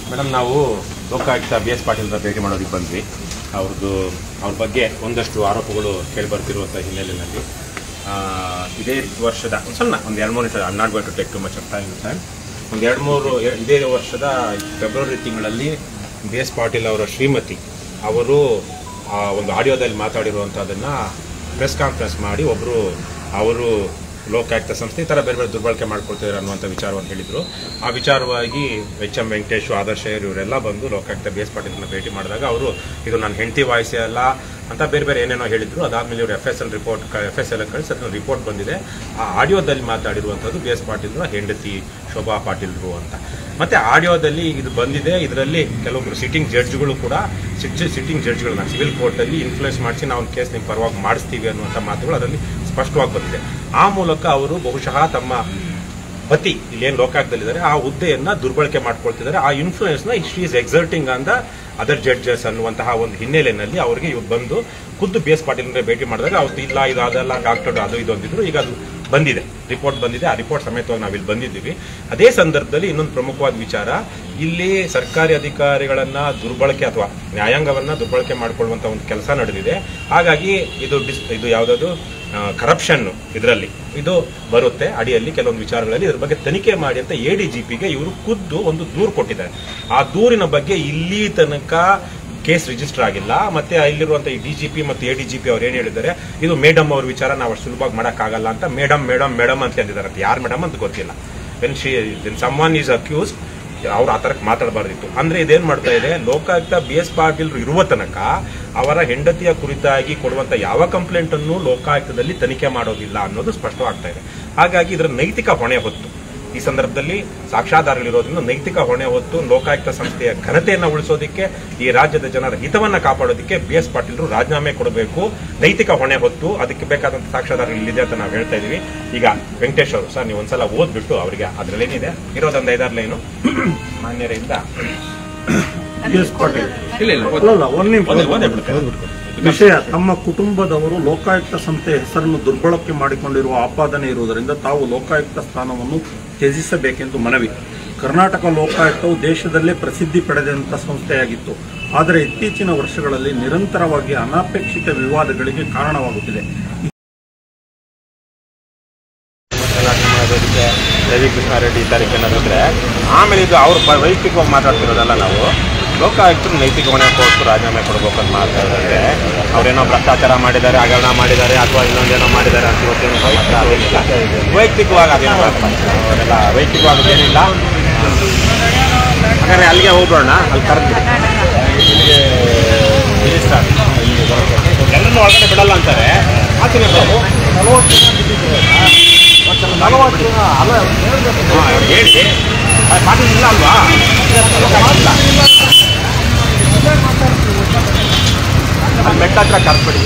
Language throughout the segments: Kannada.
ಮೇಡಮ್ ನಾವು ಲೋಕಾಯುಕ್ತ ಬಿ ಎಸ್ ಪಾಟೀಲ್ರ ಭೇಟಿ ಮಾಡೋದಕ್ಕೆ ಬಂದ್ವಿ ಅವ್ರದ್ದು ಅವ್ರ ಬಗ್ಗೆ ಒಂದಷ್ಟು ಆರೋಪಗಳು ಕೇಳಿಬರ್ತಿರುವಂಥ ಹಿನ್ನೆಲೆಯಲ್ಲಿ ಆ, ಇದೇ ವರ್ಷದ ಒಂದ್ ಸಣ್ಣ ಒಂದು ಎರಡು ಮೂರು I not going to take too much of time time ಒಂದು ಎರಡು ಮೂರು ಎ- ಇದೇ ವರ್ಷದ ಫೆಬ್ರವರಿ ತಿಂಗಳಲ್ಲಿ ಬಿ ಎಸ್ ಪಾಟೀಲ್ ಅವರ ಶ್ರೀಮತಿ ಅವರು ಆ ಒಂದು ಆಡಿಯೋದಲ್ಲಿ ಮಾತಾಡಿರುವಂಥದ್ದನ್ನು ಪ್ರೆಸ್ ಕಾನ್ಫರೆನ್ಸ್ ಮಾಡಿ ಒಬ್ಬರು ಅವರು ಲೋಕಾಯುಕ್ತ ಸಂಸ್ಥೆ ಈ ಥರ ಬೇರೆ ಬೇರೆ ದುರ್ಬಳಕೆ ಮಾಡ್ಕೊಳ್ತಿದ್ದಾರೆ ಅನ್ನುವಂಥ ವಿಚಾರವನ್ನು ಹೇಳಿದರು ಆ ವಿಚಾರವಾಗಿ ಎಚ್ ಎಂ ವೆಂಕಟೇಶ್ ಆದರ್ಶ ಇವರೆಲ್ಲ ಬಂದು ಲೋಕಾಯುಕ್ತ ಬಿ ಎಸ್ ಪಾಟೀಲ್ನ ಭೇಟಿ ಮಾಡಿದಾಗ ಅವರು ಇದು ನನ್ನ ಹೆಂಡತಿ ವಾಯ್ಸೇ ಅಲ್ಲ ಅಂತ ಬೇರೆ ಬೇರೆ ಏನೇನೋ ಹೇಳಿದ್ರು ಅದಾದ್ಮೇಲೆ ಇವರು F S L report F S L ಕಳಿಸಿ ಅದನ್ನ ರಿಪೋರ್ಟ್ ಬಂದಿದೆ ಆ ಆಡಿಯೋದಲ್ಲಿ ಮಾತಾಡಿರುವಂಥದ್ದು ಬಿ ಎಸ್ ಪಾಟೀಲ್ರ ಹೆಂಡತಿ ಶೋಭಾ ಪಾಟೀಲ್ರು ಅಂತ ಮತ್ತೆ ಆಡಿಯೋದಲ್ಲಿ ಇದು ಬಂದಿದೆ ಇದರಲ್ಲಿ ಕೆಲವೊಬ್ರು ಸಿಟ್ಟಿಂಗ್ ಜಡ್ಜ್ಗಳು ಕೂಡ ಸಿಟ್ಟಿಂಗ್ ಜಡ್ಜ್ಗಳನ್ನ ಸಿವಿಲ್ ಕೋರ್ಟಲ್ಲಿ ಇನ್ಫ್ಲೂಯೆನ್ಸ್ ಮಾಡಿಸಿ ನಾವು ಒಂದು ಕೇಸ್ ನಿಮ್ಮ ಪರವಾಗಿ ಮಾಡಿಸ್ತೀವಿ ಅನ್ನುವಂಥ ಮಾತುಗಳು ಅದರಲ್ಲಿ ಸ್ಪಷ್ಟವಾಗಿ ಬಂದಿದೆ ಆ ಮೂಲಕ ಅವರು ಬಹುಶಃ ತಮ್ಮ ಪತಿ ಇಲ್ಲೇನು ಲೋಕಾಯುಕ್ತದಲ್ಲಿದ್ದಾರೆ ಆ ಹುದ್ದೆಯನ್ನ ದುರ್ಬಳಕೆ ಮಾಡ್ಕೊಳ್ತಿದ್ದಾರೆ ಆ ಇನ್ಫ್ಲೂಯೆನ್ಸ್ ನ she is exerting on the other judges ಅನ್ನುವಂತಹ ಒಂದು ಹಿನ್ನೆಲೆಯಲ್ಲಿ ಅವರಿಗೆ ಇವ್ರು ಬಂದು ಖುದ್ದು ಬಿ ಎಸ್ ಪಾಟೀಲ್ ಭೇಟಿ ಮಾಡಿದಾಗ ಅವ್ರು ಇಲ್ಲ ಇದು ಅದೆಲ್ಲ ಡಾಕ್ಟರ್ ಅದು ಇದು ಅಂದಿದ್ರು ಈಗ ಅದು ಬಂದಿದೆ ರಿಪೋರ್ಟ್ ಬಂದಿದೆ ಆ ರಿಪೋರ್ಟ್ ಸಮೇತವಾಗಿ ನಾವು ಇಲ್ಲಿ ಬಂದಿದ್ದೀವಿ ಅದೇ ಸಂದರ್ಭದಲ್ಲಿ ಇನ್ನೊಂದು ಪ್ರಮುಖವಾದ ವಿಚಾರ ಇಲ್ಲಿ ಸರ್ಕಾರಿ ಅಧಿಕಾರಿಗಳನ್ನ ದುರ್ಬಳಕೆ ಅಥವಾ ನ್ಯಾಯಾಂಗವನ್ನ ದುರ್ಬಳಕೆ ಮಾಡಿಕೊಳ್ಳುವಂತ ಒಂದು ಕೆಲಸ ನಡೆದಿದೆ ಹಾಗಾಗಿ ಇದು ಡಿಸ್ ಇದು ಯಾವುದಾದ್ರು ಕರಪ್ಷನ್ ಇದರಲ್ಲಿ ಇದು ಬರುತ್ತೆ ಅಡಿಯಲ್ಲಿ ಕೆಲವೊಂದು ವಿಚಾರಗಳಲ್ಲಿ ಇದ್ರ ಬಗ್ಗೆ ತನಿಖೆ ಮಾಡಿ ಅಂತ ಎ ಡಿ ಜಿ ಪಿಗೆ ಇವರು ಖುದ್ದು ಒಂದು ದೂರು ಕೊಟ್ಟಿದ್ದಾರೆ ಆ ದೂರಿನ ಬಗ್ಗೆ ಇಲ್ಲಿ ತನಕ ಕೇಸ್ ರಿಜಿಸ್ಟರ್ ಆಗಿಲ್ಲ ಮತ್ತೆ ಇಲ್ಲಿರುವಂತ ಈ ಡಿ ಜಿ ಪಿ ಮತ್ತು ಎ ಡಿ ಜಿ ಪಿ ಅವ್ರು ಏನ್ ಹೇಳಿದ್ದಾರೆ ಇದು ಮೇಡಮ್ ಅವ್ರ ವಿಚಾರ ನಾವು ಅಷ್ಟು ಸುಲಭವಾಗಿ ಮಾಡೋಕ್ಕಾಗಲ್ಲ ಅಂತ ಮೇಡಮ್ ಮೇಡಮ್ ಮೇಡಮ್ ಅಂತ ಅಂದಿದ್ದಾರೆ ಅಂತ ಯಾರು ಮೇಡಮ್ ಅಂತ ಗೊತ್ತಿಲ್ಲ when she someone is accuse ಅವ್ರು ಆ ತರಕ್ಕೆ ಮಾತಾಡಬಾರ್ದಿತ್ತು ಅಂದ್ರೆ ಇದೇನ್ ಮಾಡ್ತಾ ಇದೆ ಲೋಕಾಯುಕ್ತ ಬಿ ಎಸ್ ಪಾಟೀಲ್ ಇರುವ ತನಕ ಅವರ ಹೆಂಡತಿಯ ಕುರಿತಾಗಿ ಕೊಡುವಂತ ಯಾವ ಕಂಪ್ಲೇಂಟ್ ಅನ್ನು ಲೋಕಾಯುಕ್ತದಲ್ಲಿ ತನಿಖೆ ಮಾಡೋದಿಲ್ಲ ಅನ್ನೋದು ಸ್ಪಷ್ಟವಾಗ್ತಾ ಇದೆ ಹಾಗಾಗಿ ಇದರ ನೈತಿಕ ಹೊಣೆ ಹೊತ್ತು ಈ ಸಂದರ್ಭದಲ್ಲಿ ಸಾಕ್ಷ್ಯಾಧಾರಗಳಿರೋದ್ರಿಂದ ನೈತಿಕ ಹೊಣೆ ಹೊತ್ತು ಲೋಕಾಯುಕ್ತ ಸಂಸ್ಥೆಯ ಘನತೆಯನ್ನು ಉಳಿಸೋದಕ್ಕೆ ಈ ರಾಜ್ಯದ ಜನರ ಹಿತವನ್ನ ಕಾಪಾಡೋದಕ್ಕೆ ಬಿ ಎಸ್ ಪಾಟೀಲ್ರು ರಾಜೀನಾಮೆ ಕೊಡಬೇಕು ನೈತಿಕ ಹೊಣೆ ಹೊತ್ತು ಅದಕ್ಕೆ ಬೇಕಾದಂತ ಸಾಕ್ಷ್ಯಾಧಾರಗಳು ಇಲ್ಲಿದೆ ಅಂತ ನಾವು ಹೇಳ್ತಾ ಇದೀವಿ ಈಗ ವೆಂಕಟೇಶ್ ಅವರು ಸರ್ ನೀವು ಒಂದ್ಸಲ ಓದ್ಬಿಟ್ಟು ಅವರಿಗೆ ಅದ್ರಲ್ಲೇನಿದೆ ಇರೋದೊಂದು ಐದಾರು ಲೈನು ಮಾನ್ಯರಿಂದ ಎಸ್ ಪಾಟೀಲ್ ಇಲ್ಲ ಇಲ್ಲ ಅಲ್ಲಲ್ಲ ಒಂದ್ ನಿಮಿಷ ಒಂದೇ- ಒಂದೇ ಬಿಡ್ತೇನೆ. ವಿಷಯ ತಮ್ಮ ಕುಟುಂಬದವರು ಲೋಕಾಯುಕ್ತ ಸಂಸ್ಥೆಯ ಹೆಸರನ್ನು ದುರ್ಬಳಕೆ ಮಾಡಿಕೊಂಡಿರುವ ಆಪಾದನೆ ಇರುವುದರಿಂದ ತಾವು ಲೋಕಾಯುಕ್ತ ಸ್ಥಾನವನ್ನು ತ್ಯಜಿಸಬೇಕೆಂದು ಮನವಿ ಕರ್ನಾಟಕ ಲೋಕಾಯುಕ್ತವು ದೇಶದಲ್ಲೇ ಪ್ರಸಿದ್ಧಿ ಪಡೆದಂತ ಸಂಸ್ಥೆಯಾಗಿತ್ತು ಆದರೆ ಇತ್ತೀಚಿನ ವರ್ಷಗಳಲ್ಲಿ ನಿರಂತರವಾಗಿ ಅನಪೇಕ್ಷಿತ ವಿವಾದಗಳಿಗೆ ಕಾರಣವಾಗುತ್ತಿದೆ ಗಲಾಟೆ ಮಾಡೋದಕ್ಕೆ ರವಿ ಕೃಷ್ಣ ರೆಡ್ಡಿ ಈ ತಾರೀಕು ಏನಾದ್ರೆ ಆಮೇಲೆ ಇದು ಅವ್ರು ಪ- ವೈಯಕ್ತಿಕವಾಗಿ ಮಾತಾಡ್ತಿರೋದಲ್ಲ ನಾವು ಲೋಕಾಯುಕ್ತರು ನೈತಿಕ ಹೊಣೆ ಕೊಟ್ಟು ರಾಜೀನಾಮೆ ಕೊಡಬೇಕು ಅಂತ ಮಾತಾಡಿದ್ರೆ ಅವ್ರೇನೋ ಭ್ರಷ್ಟಾಚಾರ ಮಾಡಿದ್ದಾರೆ ಹಗರಣ ಮಾಡಿದ್ದಾರೆ ಅಥವಾ ಇನ್ನೊಂದೇನೋ ಮಾಡಿದ್ದಾರೆ ಅಂತ ಇವತ್ತೇನು ಮಾತ್ರ ಅದೇನಿಲ್ಲ ವೈಯಕ್ತಿಕವಾಗಿ ಅದೇನೋ ಅವರೆಲ್ಲ ವೈಯಕ್ತಿಕವಾಗಿ ಏನಿಲ್ಲ ಹಾಗಾದ್ರೆ ಅಲ್ಲಿಗೆ ಹೋಗೋಣ ಅಲ್ಲಿ ಕರೆದ್ಬಿಡಿ ಇಲ್ಲಿಗೆ ರಿಜಿಸ್ಟರ್ ಎಲ್ಲರನ್ನೂ ಒಳಗಡೆ ಬಿಡಲ್ಲ ಅಂತಾರೆ ಆಚೆನೆ ಬಾಬು ಹಾ, ಹೇಳಿ ಆ, ಪಾಟೀಲ್ ಇಲ್ಲ ಅಲ್ವಾ ಇಲ್ಲ. ಅಲ್ಲಿ ಮೆಟ್ಟ ಹತ್ರ ಕರ್ಬಿಡಿ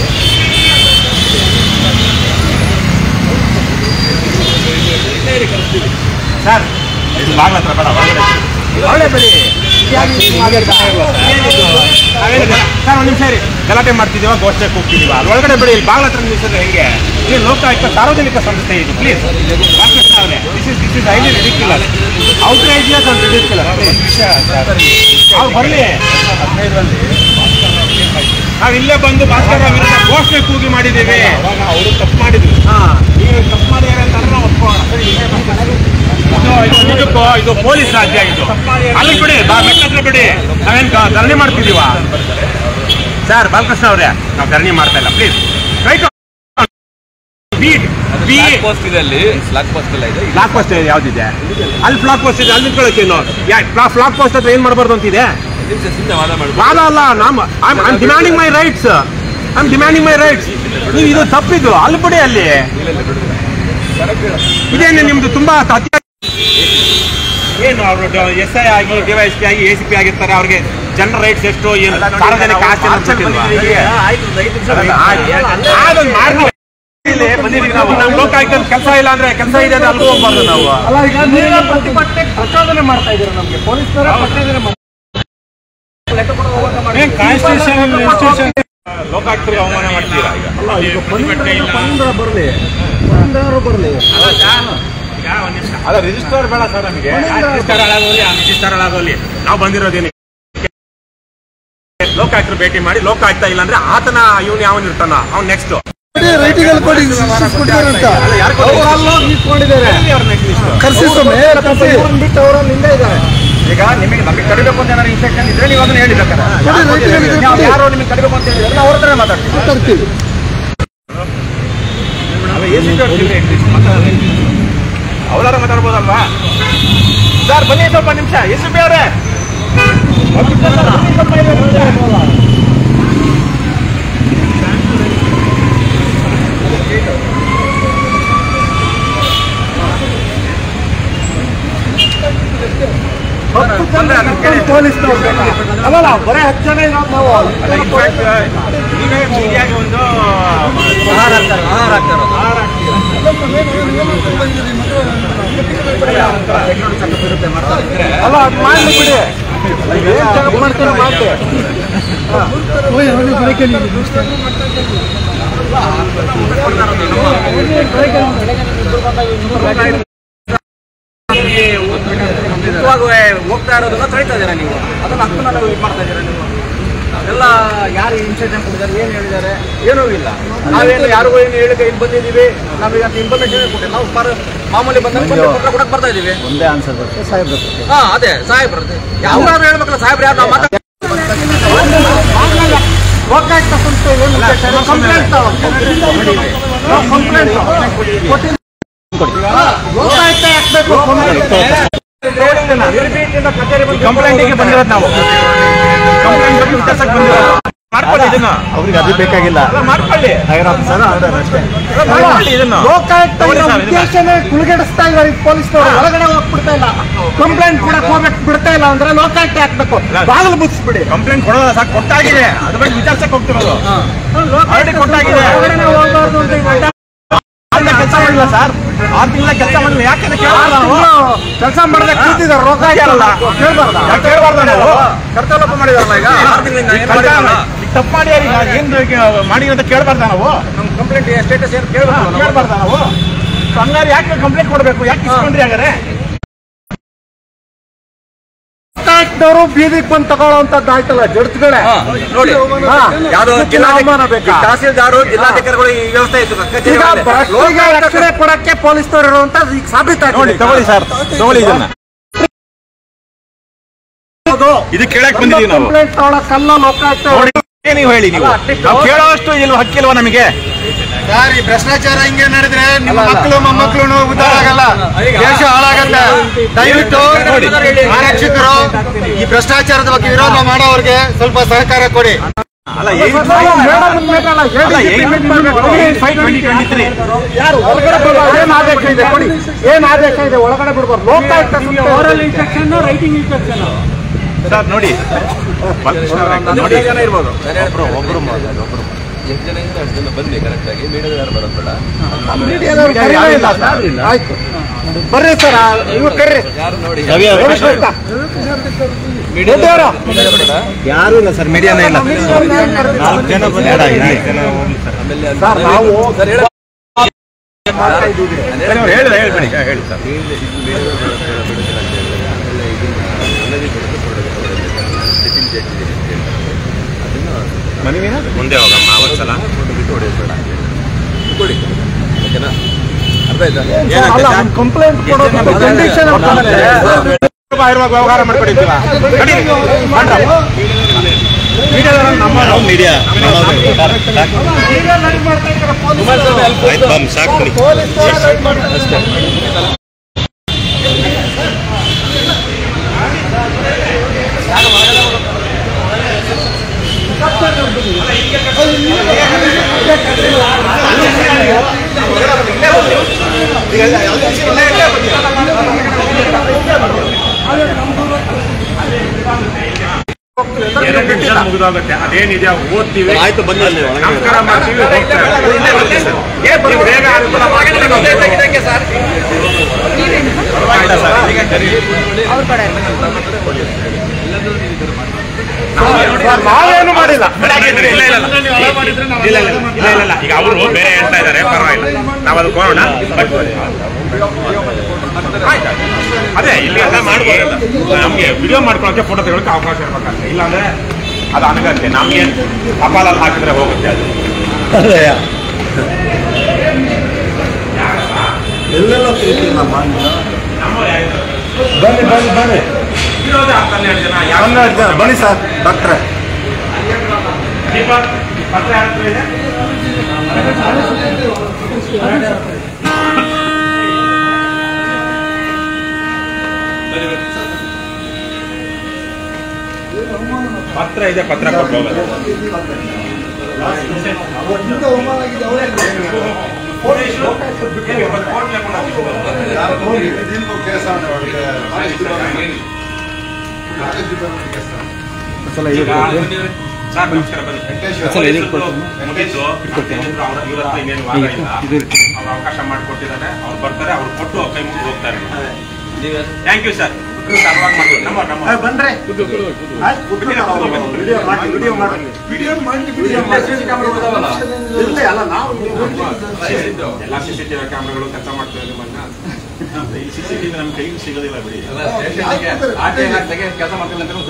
ಸರ್ ಇದು ಬಾಗ್ಲ ಹತ್ರ ಬೇಡ ಒಳಗಡೆ ಒಳಗಡೆ ಬಿಡಿ ನಾವೇನಿದೆ? ಸರ್ ಒಂದು ನಿಮಿಷ ರೀ ಗಲಾಟೆ ಮಾಡ್ತಿದ್ದೀವ ಘೋಷಣೆ ಕೂಗ್ತಿದೀವ ಅಲ್ಲಿ ಒಳಗಡೆ ಬಿಡಿ ಇಲ್ಲಿ ಬಾಗ್ಲ ಹತ್ರ ನಿಲ್ಲಿಸಿದ್ರೆ ಹೆಂಗೆ ಇದು ಲೋಕಾಯುಕ್ತ ಸಾರ್ವಜನಿಕ ಸಂಸ್ಥೆ ಇದು ಪ್ಲೀಸ್ ರಾಮಕೃಷ್ಣ ಅವರೇ this is this is highly ridiculous outrageous and ridiculous ಅವ್ರು ಬರಲಿ ನಾವು ಇಲ್ಲೇ ಬಂದು ಭಾಸ್ಕರ ವಿರುದ್ಧ ಘೋಷಣೆ ಕೂಗಿ ಮಾಡಿದ್ದೀವಿ ಅವರು ತಪ್ಪು ಮಾಡಿದ್ರು ಹಾ ನೀವು ತಪ್ಪು ಮಾಡಿದ್ದಾರೆ ಅಂತ ಅಂದ್ರೆ ನಾವು ಒಪ್ಕೊಳ್ಳೋಣ ಸರಿ, ಇಲ್ಲೇ ಬಂದು- ಇದು ಇದು ನಿಜಕ್ಕೂ ಇದು ಪೊಲೀಸ್ ರಾಜ್ಯ ಇದು ಅಲ್ಲಿ ಬಿಡಿ ಬಾ ಮೆಟ್ಟ ಹತ್ರ ಬಿಡಿ ನಾವೇನು ಧರಣಿ ಮಾಡ್ತಿದೀವ ಸರ್ ಬಾಲಕೃಷ್ಣ ಅವರೇ ನಾವು ಧರಣಿ ಮಾಡ್ತಾ ಇಲ್ಲ please right beat B post ಇದೆ ಅಲ್ಲಿ ಸ್ಲಾಕ್ ಪೋಸ್ಟ್ ಎಲ್ಲ ಇದೆ ಫ್ಲಾಗ್ ಪೋಸ್ಟ್ ಯಾವ್ದಿದೆ ಅಲ್ಲಿ ಫ್ಲಾಗ್ ಪೋಸ್ಟ್ ಇದೆ ಅಲ್ಲಿ ನಿಂತ್ಕೊಳ್ಳೋಕೇನು ಫ್ಲಾಗ್ ಪೋಸ್ಟ್ ಹತ್ರ ಏನ್ ಮಾಡಬಾರ್ದು ಅಂತಿದೆ ನಿಮಿಷ ಸುಮ್ಮನೆ ವಾದ ಮಾಡಿ ವಾದ ಅಲ್ಲ ನಾಮ್ I am demanding my rights I am demanding my rights ನೀವು ಇದು ತಪ್ಪಿದ್ದು ಅಲ್ಲಿ ಬಿಡಿ ಅಲ್ಲಿ ಇದೇನು ನಿಮ್ದು ತುಂಬಾ ಅತ್ಯ ಏನು ಅವರು ಎಸ್ ಐ ಆಗಿ ಡಿವೈಸ್ ಪಿ ಆಗಿ ಎ ಸಿ ಪಿ ಆಗಿರ್ತಾರೆ ಅವ್ರಿಗೆ ಜನರ ರೈಟ್ಸ್ ಎಷ್ಟು ಏನು ಸಾರ್ವಜನಿಕ ಆಸ್ತಿ ಅನ್ನೋದು ಗೊತ್ತಿಲ್ವಾ? ಅದೊಂದು ಮಾಡ್ತೀವಿ. ಬಂದಿದ್ದೀವಿ ನಾವು ನಮ್ಮ ಲೋಕಾಯುಕ್ತ ಕೆಲಸ ಇಲ್ಲ ಅಂದ್ರೆ ಕೆಲಸ ಇದೆ ಅಂದ್ರೆ ಅಲ್ಗೂ ಹೋಗ್ಬಾರ್ದು ನಾವು ಅಲ್ಲ ಈಗ ನೀವೇ ಪ್ರತಿಭಟನೆ ಪ್ರಚೋದನೆ ಮಾಡ್ತಾ ಇದ್ದೀರಾ ನಮಗೆ ಪೊಲೀಸರ ಪ್ರಚೋದನೆ ಲೋಕಾಯುಕ್ತರಿಗೆ ಅವಮಾನ ಮಾಡ್ತೀರಾ ಈಗ ಅಲ್ಲ ಈಗ ಬಂದ್ರೆ ಬರಲಿ ಬಂದಾರು ಬರಲಿ ಈಗ ಒಂದ್ ನಿಮಿಷ ಅಲ್ಲ ರಿಜಿಸ್ಟರ್ ಬೇಡ ಸರ್ ನಮಗೆ ರಿಜಿಸ್ಟರ್ ಹಾಳಾಗೋಲಿ ಆ ರಿಜಿಸ್ಟರ್ ಹಾಳಾಗೋಲಿ ನಾವು ಬಂದಿರೋದೇನು ಲೋಕಾಯುಕ್ತರು ಭೇಟಿ ಮಾಡಿ ಲೋಕಾಯುಕ್ತ ಇಲ್ಲ ಅಂದ್ರೆ ಆತನ ಇವನು ಯಾವನ್ ಇರ್ತಾನ ಅವ್ನು ನೆಕ್ಸ್ಟ್ ರೈಟಿಗಳು ಕೊಡಿ ಇನ್ಸ್ಟ್ರಕ್ಷನ್ಸ್ ಕೊಟ್ಟಿದ್ದಾರೆ ಅಂತ ಕರ್ಸಿ ಸ್ವಾಮಿ ಕರ್ಸಿ ಈಗ ನಿಮಗೆ ನಮಗೆ ಕಡಿಬೇಕು ಅಂತ ಏನಾದ್ರು ಇನ್ಸ್ಟ್ರಕ್ಷನ್ ಇದ್ರೆ ನೀವು ಅದನ್ನ ಹೇಳಿ ಬೇಕಾದ್ರೆ ಕೊಡಿ ರೈಟಿಗಳಿಗೆ ನಾವು ಕೊಡಿ. ಯಾರು ನಿಮಗೆ ಕಡಿಬೇಕು ಅಂತ ಹೇಳಿದ್ರೆ ನಾವು ಅವ್ರ ಹತ್ರ ಮಾತಾಡ್ತೀವಿ ಮಾತಾಡ್ತೀವಿ ಅವರಾರ ಮಾತಾಡ್ಬೋದಲ್ವಾ ಸರ್ ಬನ್ನಿ ಸ್ವಲ್ಪ ನಿಮಿಷ ಎಷ್ಟು ಬೇರೆ ಪೊಲೀಸ್ನವ್ರು ಅಲ್ಲಲ್ಲ ಬರೀ ಹತ್ತು ಜನ ಇರೋದು ನಾವು ನೀವೇ ಮೀಡಿಯಾಗೆ ಒಂದು ಅಲ್ಲ ಅದು ಮಾಡ್ಲಿ ಬಿಡಿ ಏನ್ ಚೆಕ್ ಮಾಡ್ತಾರೆ ಮಾಡಿ ಹೋಗ್ತಾ ಇರೋದನ್ನ ತಳಿತಾ ಇದ್ದೀರಾ ನೀವು ಅದನ್ನ ಹಕ್ಕನ್ನ ನಾವು ಇದು ಮಾಡ್ತಾ ಇದ್ದೀರಾ ನೀವು ಎಲ್ಲ ಯಾರು ಇನ್ಸ್ಟ್ರಕ್ಷನ್ ಕೊಟ್ಟಿದ್ದಾರೆ ಏನು ಹೇಳಿದ್ದಾರೆ ಏನೂ ಇಲ್ಲ ನಾವೇನು ಯಾರಿಗೂ ಏನು ಹೇಳಿಕೆ ಇಲ್ಲಿ ಬಂದಿದ್ದೀವಿ ನಮಗೆ ಅಂತ ಇನ್ಫಾರ್ಮೇಶನ್ ಕೊಟ್ಟಿಲ್ಲ ನಾವು ಪರ ಮಾಮೂಲಿ ಬಂದಾಗ ಬಂದು ಪತ್ರ ಕೊಡಕ್ಕೆ ಬರ್ತಾ ಇದ್ದೀವಿ ಒಂದೇ ಆನ್ಸರ್ ಬರುತ್ತೆ ಸಾಹೇಬ್ರ ಹಾ ಅದೇ ಸಾಹೇಬ್ರ ಯಾವ್ದಾದ್ರು ಹೇಳ್ಬೇಕಲ್ಲ ಸಾಹೇಬ್ರು ಯಾರು ನಾವು ಮಾತಾಡ್ತೀವಿ ಲೋಕಾಯುಕ್ತ ಸಂಸ್ಥೆ ಏನು ಉದ್ದೇಶ? ಕಂಪ್ಲೇಂಟ್ ಕಂಪ್ಲೇಂಟ್ ಲೋಕಾಯುಕ್ತ ಹಾಕ್ಬೇಕು ಕಂಪ್ಲೇಂಟಿಗೆ ಬಂದಿರೋದು ನಾವು ಕಂಪ್ಲೇಂಟ್ ಬಗ್ಗೆ ವಿಚಾರಿಸಕ್ಕೆ ಬಂದಿರೋದು ಮಾಡ್ಕೊಳ್ಳಿ ಇದನ್ನ ಅವ್ರಿಗೆ ಅದು ಬೇಕಾಗಿಲ್ಲ ಅಲ್ಲ, ಮಾಡ್ಕೊಳ್ಳಿ ಹೈರ್ ಆಫೀಸರ್ ಆರ್ಡರ್ ಅಷ್ಟೇ ಅಲ್ಲ, ಮಾಡ್ಕೊಳ್ಳಿ ಇದನ್ನ ಲೋಕಾಯುಕ್ತ ತಗೊಳ್ಳಿ ಇರೋ ಸರ್, ಇದನ್ನ. ಉದ್ದೇಶನೇ ಕುಳ್ಗೆಡಿಸ್ತಾ ಇದ್ದಾರೆ ಪೊಲೀಸ್ನವರು ಒಳಗಡೆ ಹೋಗ್ಬಿಡ್ತಾ ಇಲ್ಲ ಕಂಪ್ಲೇಂಟ್ ಕೊಡಕ್ ಹೋಗ್ಬೇಕು ಬಿಡ್ತಾ ಇಲ್ಲ ಅಂದ್ರೆ ಲೋಕಾಯುಕ್ತ ಹಾಕ್ಬೇಕು ಬಾಗಿಲು ಮುಚ್ಚಿಬಿಡಿ ಕಂಪ್ಲೇಂಟ್ ಕೊಡೋದ ಸಾಕು ಕೊಟ್ಟಾಗಿದೆ ಅದ್ರ ಬಗ್ಗೆ ವಿಚಾರಿಸಕ್ಕೆ ಹೋಗ್ತಿರೋದು ಆಲ್ರೆಡಿ ಕೊಟ್ಟಾಗಿದೆ ಒಳಗಡೆ ಹೋಗ್ಬಾರ್ದು ಅಂತ ಈಗ ಅಡ್ಡ ಕೆಲಸ ಮಾಡಿಲ್ಲ ಸರ್ ಆರು ತಿಂಗಳ ಕೆಲಸ ಮಾಡಿಲ್ಲ ಯಾಕೆ ಅಂತ ಕೇಳಲ್ಲ ನಾವು ಕೆಲಸ ಮಾಡದೆ ಕೂತಿದ್ದಾರೆ ರೊಕ್ಕ ಕೇಳಲ್ಲ. ಕೇಳ್ಬಾರ್ದ ಯಾಕೆ ಕೇಳಬಾರ್ದ ನಾವು ಕರ್ತವ್ಯ ಮಾಡಿದಾರಲ್ಲ ಈಗ ಆರು ತಿಂಗಳಿಂದ ಏನ್ ಮಾಡಿರಲ್ಲ? ಈಗ ತಪ್ಪು ಮಾಡಿ ಈಗ ಏನ್ ಮಾಡಿ ಅಂತ ಕೇಳಬಾರ್ದ ನಾವು ನಮ್ಮ ಕಂಪ್ಲೇಂಟ್ ಸ್ಟೇಟಸ್ ಏನು ಕೇಳ್ಬೇಕು ಕೇಳಬಾರ್ದ ನಾವು ಸೊ ಹಂಗಾರೆ ಯಾಕೆ ಕಂಪ್ಲೇಂಟ್ ಕೊಡಬೇಕು ಯಾಕೆ ಇಸ್ಕೊಂಡ್ರಿ ಹಾಗಾರೆ ಲೋಕಾಯುಕ್ತವರು ಬೀದಿಗೆ ಬಂದು ತಗೊಳ್ಳೋಂಥದ್ದು ಆಯ್ತಲ್ಲ ಜಡ್ಜ್ಗಳೇ ನೋಡಿ ಹಾ. ಯಾವ್ದೋ ಇದಕ್ಕೆ ಅವಮಾನ ಬೇಕಾ? ತಹಸೀಲ್ದಾರು ಜಿಲ್ಲಾಧಿಕಾರಿಗಳು ಈ ವ್ಯವಸ್ಥೆ ಇತ್ತು ಈಗ ಭ್ರಷ್ಟರಿಗೆ ರಕ್ಷಣೆ ಕೊಡಕ್ಕೆ ಪೊಲೀಸ್ನವರು ಇರುವಂತದ್ದು ಈಗ ಸಾಬೀತಾಗಿದೆ ತಗೊಳ್ಳಿ ಸರ್ ತಗೊಳ್ಳಿ ಇದನ್ನ ಇದು ಕೇಳಕ್ ಬಂದಿದೀವಿ ನಾವು ಕಂಪ್ಲೇಂಟ್ ತಗೊಳಕ್ಕಲ್ಲ ಲೋಕಾಯುಕ್ತ ನೋಡಿ ಏನ್ ನೀವು ಹೇಳಿ ನೀವು ನಾವು ಕೇಳೋಷ್ಟು ಇಲ್ವ ಹಕ್ಕಿಲ್ವಾ ನಮಗೆ ಸರ್ ಈ ಭ್ರಷ್ಟಾಚಾರ ಹಿಂಗೆ ನಡೆದ್ರೆ ನಿಮ್ಮ ಮಕ್ಕಳು ಮೊಮ್ಮಕ್ಕಳು ಉದ್ಧಾರ ಆಗಲ್ಲ ದೇಶ ಹಾಳಾಗತ್ತೆ ದಯವಿಟ್ಟು ಆರಕ್ಷಕರು ಈ ಭ್ರಷ್ಟಾಚಾರದ ಬಗ್ಗೆ ವಿರೋಧ ಮಾಡೋರಿಗೆ ಸ್ವಲ್ಪ ಸಹಕಾರ ಕೊಡಿ ಅಲ್ಲ ಏನ್ ಮೇಡಮ್ ಮೇಡಲ್ಲ ಅಲ್ಲ, ಹೇಳಿ ಏನ್ ಫೈವ್ ಟ್ವೆಂಟಿ ಟ್ವೆಂಟಿ ತ್ರೀ ಯಾರು ಒಳಗಡೆ ಬಿಡ್ಬಾರ್ದು ಏನ್ ಆದೇಶ ಇದೆ ಕೊಡಿ ಏನ್ ಆದೇಶ ಇದೆ ಒಳಗಡೆ ಬಿಡ್ಬಾರ್ದು ಲೋಕಾಯುಕ್ತ ಸಂಸ್ಥೆ ಇನ್ಸ್ಟ್ರಕ್ಷನ್ ರೈಟಿಂಗ್ ಇನ್ಸ್ಟ್ರಕ್ಷನ್ ಸರ್ ನೋಡಿ ಬಾಲಕೃಷ್ಣ ಅವರೇ, ನೋಡಿ ಇರ್ಬೋದು ಒಬ್ರು ಒಬ್ರು ಮಾಡೋದು ಒಬ್ರು ಎಷ್ಟು ಜನ ಇದ್ರೆ ಅಷ್ಟು ಜನ ಬನ್ನಿ ಕರೆಕ್ಟ್ ಆಗಿ ಮೀಡಿಯಾದ ಯಾರು ಬರೋದು ಬೇಡ ಇಲ್ಲ ಸರ್ ಆಯ್ತು ಬರ್ರಿ ಸರ್ ಇವ್ರು ಕರ್ರಿ ಯಾರು ನೋಡಿ ದೊಡ್ಡವರು. ಯಾರು ಇಲ್ಲ ಸರ್ ಮೀಡಿಯಾನೇ ಇಲ್ಲ ನಾಲ್ಕು ಜನ ಬೇಡ, ಐದು ಜನ ಹೋಗ್ಲಿ ಸರ್. ಆಮೇಲೆ ಅಲ್ಲಿ ಸರ್ ನಾವು ಸರ್ ಹೇಳ ಸರಿ, ಅವ್ರು ಹೇಳಿಲ್ಲ ಹೇಳ್ಬೇಡಿ ಹಾ, ಹೇಳಿ ಸರ್ ಮನವಿನ ಮುಂದೆ ಹೋಗಮ್ಮ ಅವತ್ತಲ್ಲ ಕೊಡಿ ಓಕೆನಾ ಅರ್ಥ ಆಯ್ತಾ ಅಲ್ಲ ಕಂಪ್ಲೇಂಟ್ ಕೊಡೋದು ಕಂಡೀಷನ್ ರೂಪಾಯಿ ಇರುವಾಗ ವ್ಯವಹಾರ ಮಾಡ್ಕೊಂಡಿದ್ದೀವ ಮೀಡಿಯಾದವ್ರು ನಮ್ಮ ಮೀಡಿಯಾ ಎರಡು ನಿಮಿಷ ಮುಗಿದೋಗುತ್ತೆ ಅದೇನಿದೆ ಓದ್ತೀವಿ ಆಯ್ತು ಬನ್ನಿ ಅಲ್ಲಿ ಒಳಗಡೆ. ನಮಸ್ಕಾರ ಮಾಡ್ತೀವಿ ಹೋಗ್ತೇವೆ. ನೀವು ಬೇಗ ಅನುಕೂಲ ಮಾಡ್ಕೊಡಿ. ಪರವಾಗಿಲ್ಲ ಸರ್. ನಾವೇನು ಮಾಡಿಲ್ಲ ಇಲ್ಲ ಇಲ್ಲ ಇಲ್ಲ ಇಲ್ಲ ಇಲ್ಲ ಇಲ್ಲ ಇಲ್ಲ ಇಲ್ಲ ಈಗ ಅವರು ಬೇರೆ ಹೇಳ್ತಾ ಇದ್ದಾರೆ ಪರವಾಗಿಲ್ಲ ನಾವು ಅದು ಕೋರೋಣ ಬಟ್ ಆಯ್ತು ಆಯ್ತು. ಅದೇ ಇಲ್ಲಿ ಎಲ್ಲ ಮಾಡ್ಬೋದಲ್ಲ ನಮಗೆ ವಿಡಿಯೋ ಮಾಡ್ಕೊಳಕ್ಕೆ ಫೋಟೋ ತೆಗೊಳಕ್ಕೆ ಅವಕಾಶ ಇರ್ಬೇಕಂತೆ ಇಲ್ಲಾಂದ್ರೆ ಅದು ಅನಗತ್ಯ ನಮಗೆ ಕಪಾಲಲ್ಲಿ ಹಾಕಿದ್ರೆ ಹೋಗುತ್ತೆ ಅದು ಎಲ್ಲೆಲ್ಲ ತಿರುಗಿಲ್ಲಮ್ಮ ನಮ್ಮ ಬನ್ನಿ ಬನ್ನಿ ಬನ್ನಿ ಇರೋದೇ ಹತ್ತು ಹನ್ನೆರಡು ಜನ ಯಾರು ಹನ್ನೆರಡು ಜನ ಬನ್ನಿ ಸರ್ ಡಾಕ್ಟ್ರೆ ದೀಪ ಪತ್ರ ಯಾರ ಹತ್ರ ಇದೆ ಪತ್ರ ಇದೆ ಪತ್ರ ಕೊಟ್ಟು ಹೋಗೋದು ಸರ್ ನಮಸ್ಕಾರ ಬನ್ನಿ ಮುಗೀತು ಏನಿದ್ರು ಅವ್ರ ಇವ್ರ ಹತ್ರ ಇನ್ನೇನು ವಾದ ಇಲ್ಲ ಅವ್ರು ಅವಕಾಶ ಮಾಡಿಕೊಟ್ಟಿದ್ದಾರೆ ಅವ್ರು ಬರ್ತಾರೆ ಅವ್ರು ಕೊಟ್ಟು ಕೈ ಮುಗಿದು ಹೋಗ್ತಾರೆ ಥ್ಯಾಂಕ್ ಯು ಸರ್ ಸರ್ವಾಗಿ ಮಾಡ್ಬೋದು ನಮ್ಮ ನಮ್ಮ ಬನ್ರಿ ಆಯ್ತು ಕೂತ್ಕೊಳ್ಳಿ ನಾವು ವಿಡಿಯೋ ಮಾಡಿ ವಿಡಿಯೋ ಮಾಡಿ ವಿಡಿಯೋ ಮಾಡಿ ವಿಡಿಯೋ ಮಾಡಿ ಇಲ್ಲ ಅಲ್ಲ ನಾವು ಎಲ್ಲ ಸಿ ಸಿ ಟಿವಿ ಕ್ಯಾಮ್ರಾಗಳು ಕೆಲಸ ಮಾಡ್ತಾರೆ ನಿಮ್ಮನ್ನ ಈ ಸಿ ಸಿ ಟಿವಿ ನಮ್ಮ ಕೈಗೆ ಸಿಗೋದಿಲ್ಲ ಬಿಡಿ ಕೆಲಸ ಮಾಡ್ತಿಲ್ಲ ಅಂತ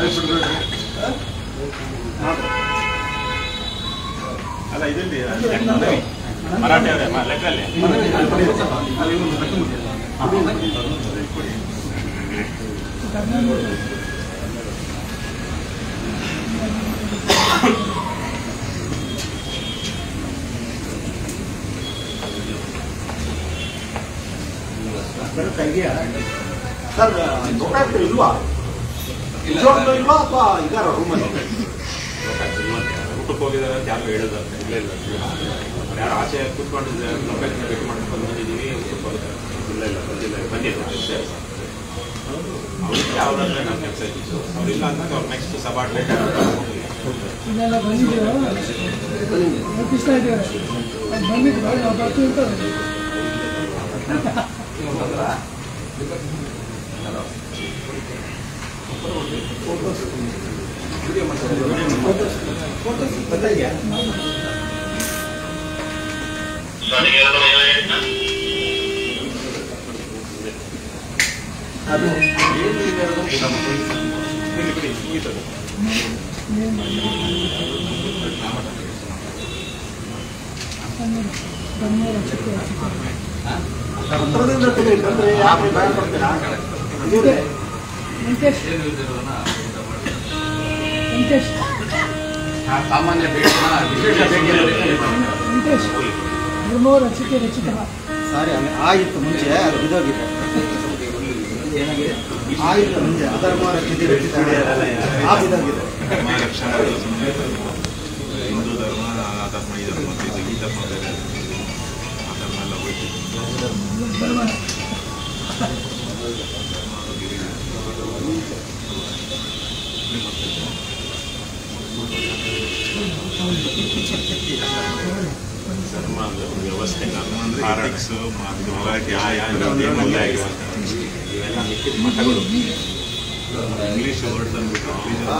ಅಲ್ಲ ಇದರಲ್ಲಿ ಮರಾಠಿ ಅವರೇ ಮ- ಲೆಕ್ಕಲ್ಲಿ ಸರ್ ಲೋಕಾಯುಕ್ತ ಇಲ್ವಾ ನಿಜವಾಗ್ಲೂ ಇಲ್ವಾ ಅಥವಾ ಇದಾರ ರೂಮಲ್ಲಿ ಊಟಕ್ಕೆ ಹೋಗಿದ್ದಾರೆ ಅಂತ ಯಾರು ಹೇಳೋದಂತೆ ಇಲ್ಲ ಇಲ್ಲ ಅವ್ರು ಯಾರು ಆಚೆ ಕೂತ್ಕೊಂಡು ಲೊಕೇಶನ್ ಭೇಟಿ ಮಾಡ್ಕೊಂಡು ಬಂದಿದ್ದೀವಿ ಊಟಕ್ಕೆ ಹೋಗಿದ್ದಾರೆ ಇಲ್ಲ ಇಲ್ಲ ಬಂದಿಲ್ಲ ಬಂದಿಲ್ಲ ಅಷ್ಟೇ ಅವ್ರಿಗೆ ಯಾವ್ದಾದ್ರೆ ನಮ್ಮ ಕೆಲಸ ಇದ್ದಿತ್ತು ಅವ್ರು ಇಲ್ಲ ಅಂದಾಗ ಅವ್ರು ನೆಕ್ಸ್ಟ್ ಸಬಾರ್ಡಿನೇಟ್ ಇದೆಲ್ಲ ಬಂದಿದ್ದೀರೋ ನೋಟಿಸ್ತಾ ಇದ್ದೀರಾ ಅದು ಬಂದಿದ್ದು ನಾವು ಬರ್ತೀವಿ ಅಂತ ಪತ್ರದಿಂದ ಕೊಡಿ ಬಂದ್ರೆ ಯಾಕೆ ಭಯ ಪಡ್ತೀರಾ ವೆಂಕಟೇಶ್ ವೆಂಕಟೇಶ್ ಸಾಮಾನ್ಯ ಭೇಟಿನ ವಿಶೇಷ ಭೇಟಿಯಲ್ಲಿ ವೆಂಕಟೇಶ್ ಧರ್ಮೋ ರಚಿತೆ ರಚಿತ ಸಾರಿ ಆಗಿತ್ತು ಮುಂಚೆ ಅದು ಬಿದ್ದೋಗಿದೆ ಆಗಿತ್ತು ಮುಂಚೆ ಅಧರ್ಮ ರಚಿತ ರಚಿತ ಆ ಬಿದ್ದೋಗಿದೆ ಹಿಂದೂ ಧರ್ಮ ಆ ಧರ್ಮ ಈ ಧರ್ಮ ಇದು ಈ ಧರ್ಮ ಬೇರೆ ಆ ಧರ್ಮ ಎಲ್ಲ ಹೋಯ್ತು ಧರ್ಮ ಅಂದ್ರೆ ಒಂದು ವ್ಯವಸ್ಥೆ ಪಾರಾಡಿಕ್ಸ್ ನ್ಯಾಯ ಇವೆಲ್ಲ ಮಿಕ್ಕಿದ ಮತಗಳು ಇಂಗ್ಲಿಷ್ ವರ್ಡ್ ಅಂದ್ಬಿಟ್ಟು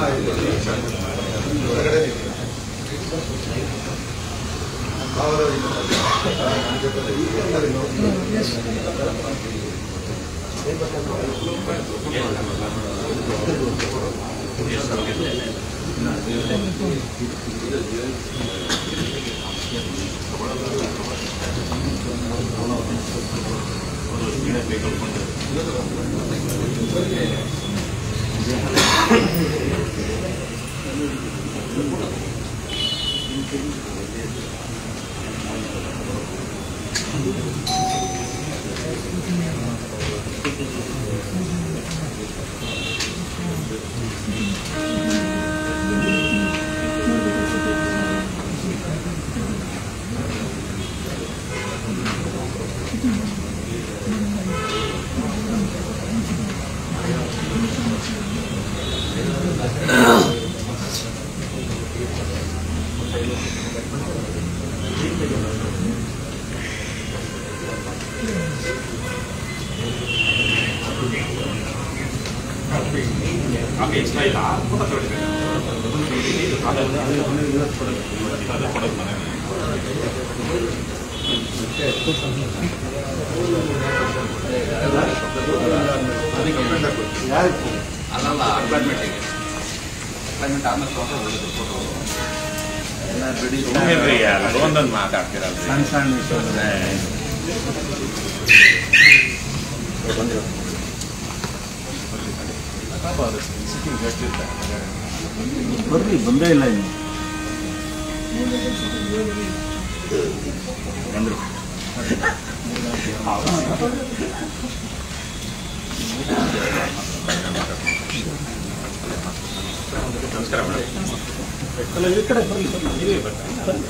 ಕಾಫಿ ಇಷ್ಟ ಇಲ್ಲ ಫೋಟೋ ತಗೊಳ್ಳಿ ಅದನ್ನು ಕೊಡೋದು ಮನೆ ಅಲ್ಲಲ್ಲ ಅಪಾರ್ಟ್ಮೆಂಟಿಗೆ ಅಪಾರ್ಟ್ಮೆಂಟ್ ಆಮೇಲೆ ತಗೊಂಡ್ರೆ ಒಳ್ಳೇದು ಫೋಟೋ ಸುಮ್ಮನಿರ್ರಿ ಯಾರು ಒಂದೊಂದು ಮಾತಾಡ್ತೀರಲ್ರಿ ಸಣ್ಣ ಸಣ್ಣ ವಿಷಯ ಬರ್ರಿ ಬಂದೇ ಇಲ್ಲ ಇನ್ನು ನಮಸ್ಕಾರ ಮೇಡಮ್